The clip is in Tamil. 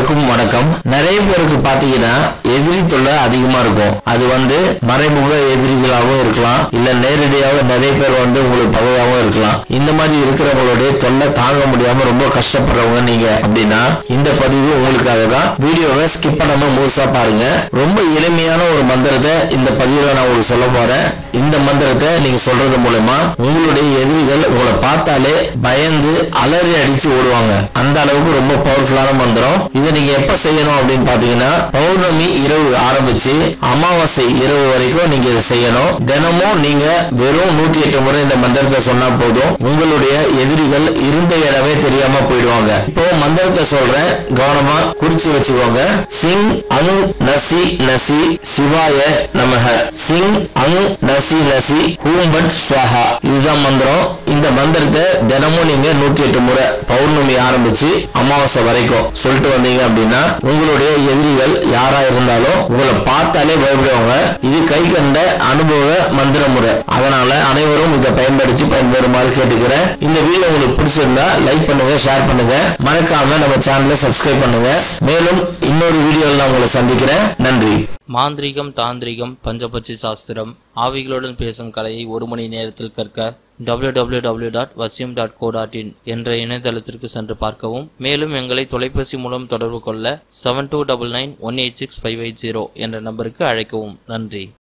அனைவருக்கும் வணக்கம் நிறைய பேருக்கு பாத்தீங்கன்னா எதிரி தொல்லை அதிகமா இருக்கும் அது வந்து மறைமுக எதிரிகளாகவும் இருக்கலாம் இல்ல நேரடியாக நிறைய பேர் வந்து உங்களுக்கு பகையாகவும் இருக்கலாம் இந்த மாதிரி இருக்கிறவங்களுடைய தொல்லை தாங்க முடியாம ரொம்ப கஷ்டப்படுறவங்க நீங்க அப்படின்னா இந்த பதிவு உங்களுக்காக தான் வீடியோவை ஸ்கிப் பண்ணாம முழுசா பாருங்க ரொம்ப எளிமையான ஒரு மந்திரத்தை இந்த பதிவுல நான் உங்களுக்கு சொல்ல போறேன் இந்த மந்திரத்தை நீங்க சொல்றது மூலமா உங்களுடைய எதிரிகள் உங்களை பார்த்தாலே பயந்து அலறி அடிச்சு ஓடுவாங்க அந்த அளவுக்கு ரொம்ப பவர்ஃபுல்லான மந்திரம் இதை நீங்க எப்ப செய்யணும் அப்படின்னு பாத்தீங்கன்னா பௌர்ணமி இரவு ஆரம்பிச்சு அமாவாசை இரவு வரைக்கும் நீங்க இதை செய்யணும் தினமும் நீங்க வெறும் நூத்தி எட்டு முறை இந்த மந்திரத்தை சொன்னா போதும் உங்களுடைய எதிரிகள் இருந்த இடமே தெரியாம போயிடுவாங்க இப்போ மந்திரத்தை சொல்றேன் கவனமா குறிச்சு வச்சுக்கோங்க சிங் அங் நசி நசி சிவாய நமக சிங் அங் நசி நசி ஹூம் பட் ஸ்வாஹா இதுதான் மந்திரம் இந்த மந்திரத்தை தினமும் நீங்க நூத்தி எட்டு முறை பௌர்ணமி ஆரம்பிச்சு அமாவாசை வரைக்கும் சொல்லிட்டு வந்தீங்க அப்படின்னா உங்களுடைய எதிரிகள் யாரா இருந்தாலும் உங்களை பார்த்தாலே பயப்படுவாங்க இது கை கண்ட அனுபவ மந்திர முறை அதனால அனைவரும் இதை பயன்படுத்தி பயன்பெறுமாறு கேட்டுக்கிறேன் இந்த வீடியோ உங்களுக்கு பிடிச்சிருந்தா லைக் பண்ணுங்க ஷேர் பண்ணுங்க மறக்காம நம்ம சேனலை சப்ஸ்கிரைப் பண்ணுங்க மேலும் இன்னொரு வீடியோவில் நான் உங்களை சந்திக்கிறேன் நன்றி மாந்திரீகம் தாந்திரிகம் பஞ்சபட்சி சாஸ்திரம் ஆவிகளுடன் பேசும் கலையை ஒரு மணி நேரத்தில் கற்க www.vasyum.co.in டாட் வசியம் டாட் கோ டாட் இன் என்ற இணையதளத்திற்கு சென்று பார்க்கவும் மேலும் எங்களை தொலைபேசி மூலம் தொடர்பு கொள்ள seven two double nine one eight six five eight zero என்ற நம்பருக்கு அழைக்கவும் நன்றி